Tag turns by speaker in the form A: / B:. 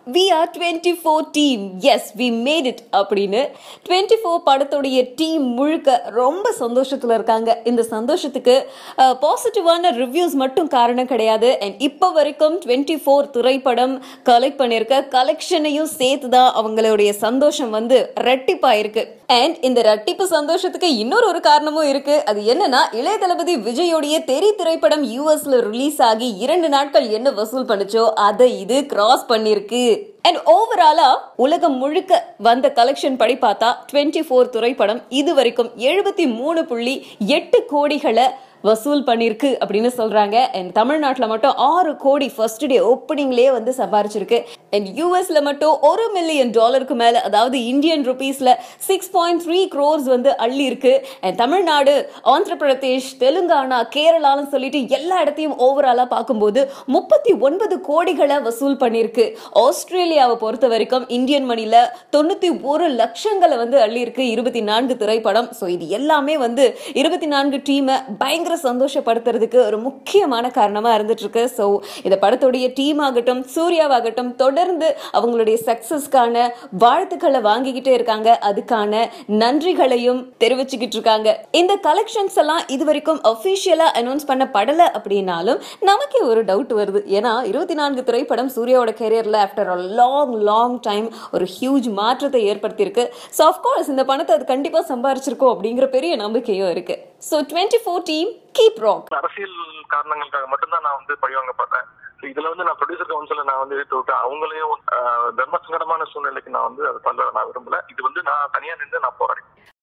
A: we are twenty four team yes we made it அப்படின்னு twenty four படத்துடைய team முழுக்க ரொம்ப சந்தோஷத்தில் இருக்காங்க இந்த சந்தோஷத்துக்கு பாசிட்டிவான ரிவ்யூஸ் மட்டும் காரணம் கிடையாது அண்ட் இப்போ வரைக்கும் டுவெண்ட்டி ஃபோர் திரைப்படம் கலெக்ட் பண்ணியிருக்க கலெக்ஷனையும் சேர்த்து தான் அவங்களுடைய சந்தோஷம் வந்து ரெட்டிப்பாயிருக்கு அண்ட் இந்த ரட்டிப்பு சந்தோஷத்துக்கு இன்னொரு ஒரு காரணமும் இருக்கு அது என்னன்னா இளைய தளபதி விஜயோடைய தெரி திரைப்படம் யூஎஸ்ல ரிலீஸ் ஆகி இரண்டு நாட்கள் என்ன வசூல் பண்ணுச்சோ அதை இது கிராஸ் பண்ணிருக்கு அண்ட் ஓவராலா உலகம் முழுக்க வந்த கலெக்ஷன் படி பார்த்தா டுவெண்ட்டி ஃபோர் திரைப்படம் இது வரைக்கும் எழுபத்தி மூணு புள்ளி எட்டு கோடிகளை வசூல் பண்ணிருக்கு அப்படின்னு சொல்றாங்க அண்ட் தமிழ்நாட்டில் மட்டும் ஆறு கோடி ஃபர்ஸ்ட் டே ஓப்பனிங்லேயே வந்து சம்பாரிச்சிருக்கு அண்ட் யூஎஸ்ல மட்டும் ஒரு மில்லியன் டாலருக்கு மேல அதாவது இந்தியன் ருபீஸ்ல சிக்ஸ் பாயிண்ட் த்ரீ க்ரோர்ஸ் வந்து அள்ளி இருக்கு அண்ட் தமிழ்நாடு ஆந்திர பிரதேஷ் தெலுங்கானா கேரளான்னு சொல்லிட்டு எல்லா இடத்தையும் ஓவராலா பார்க்கும்போது முப்பத்தி ஒன்பது கோடிகளை வசூல் பண்ணிருக்கு ஆஸ்திரேலியாவை பொறுத்த வரைக்கும் இந்தியன் மணில தொண்ணூத்தி ஒரு லட்சங்களை வந்து அள்ளி இருக்கு இருபத்தி நான்கு திரைப்படம் ஸோ இது எல்லாமே வந்து இருபத்தி நான்கு டீமை பயங்கர சந்தோஷப்படுத்துறதுக்கு ஒரு முக்கியமான காரணமா இருந்துட்டு இருக்கு ஸோ இந்த படத்துடைய டீம் ஆகட்டும் சூர்யாவாகட்டும் தொடர்ந்து அவங்களுடைய சக்சஸ்க்கான வாழ்த்துக்களை வாங்கிக்கிட்டே இருக்காங்க அதுக்கான நன்றிகளையும் தெரிவிச்சுக்கிட்டு இருக்காங்க இந்த கலெக்ஷன்ஸ் எல்லாம் இது வரைக்கும் அஃபிஷியலா அனௌன்ஸ் பண்ணப்படல அப்படின்னாலும் நமக்கே ஒரு டவுட் வருது ஏன்னா இருபத்தி நான்கு திரைப்படம் சூர்யாவோட கெரியர்ல after a long long time ஒரு ஹியூஜ் மாற்றத்தை ஏற்படுத்தியிருக்கு ஸோ அஃப்கோர்ஸ் இந்த பணத்தை அது கண்டிப்பா சம்பாரிச்சிருக்கோம் அப்படிங்கிற பெரிய நம்பிக்கையும் இருக்கு so twenty four team keep rock
B: அரசியல் காரணங்களுக்காக மட்டும்தான் நான் வந்து பழிவாங்க பார்த்தேன் இதுல வந்து நான் ப்ரொடியூசர் கவுன்சில நான் வந்து எடுத்து விட்டு அவங்களையும் ஆஹ், தர்ம சங்கடமான சூழ்நிலைக்கு நான் வந்து அதை தள்ள நான் விரும்பல இது வந்து நான் தனியா நின்று நான் போராடி